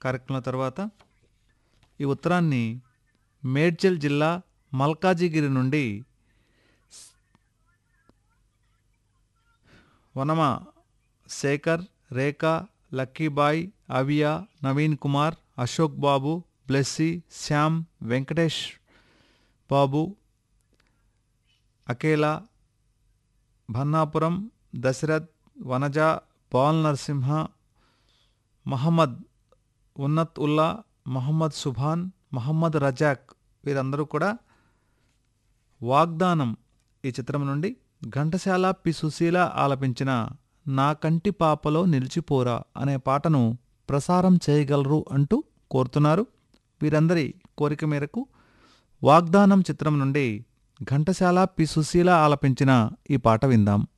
కార్యక్రమం తర్వాత ఈ ఉత్తరాన్ని మేడ్చల్ జిల్లా మల్కాజిగిరి నుండి వనమ శేఖర్ రేఖ లక్కీబాయ్ అవియా నవీన్ కుమార్ అశోక్ బాబు బ్లెస్సీ శ్యామ్ వెంకటేష్ బాబు అకేలా భన్నాపురం దశరథ్ వనజ పాల్ నరసింహ మహమ్మద్ ఉన్నత్ ఉల్లా మహమ్మద్ సుభాన్ మహమ్మద్ రజాక్ వీరందరూ కూడా వాగ్దానం ఈ చిత్రం నుండి ఘంటసాల పి సుశీల ఆలపించిన నా కంటి పాపలో నిలిచిపోరా అనే పాటను ప్రసారం చేయగలరు అంటూ కోరుతున్నారు వీరందరి కోరిక మేరకు వాగ్దానం చిత్రం నుండి ఘంటసాల పి సుశీల ఆలపించిన ఈ పాట విందాం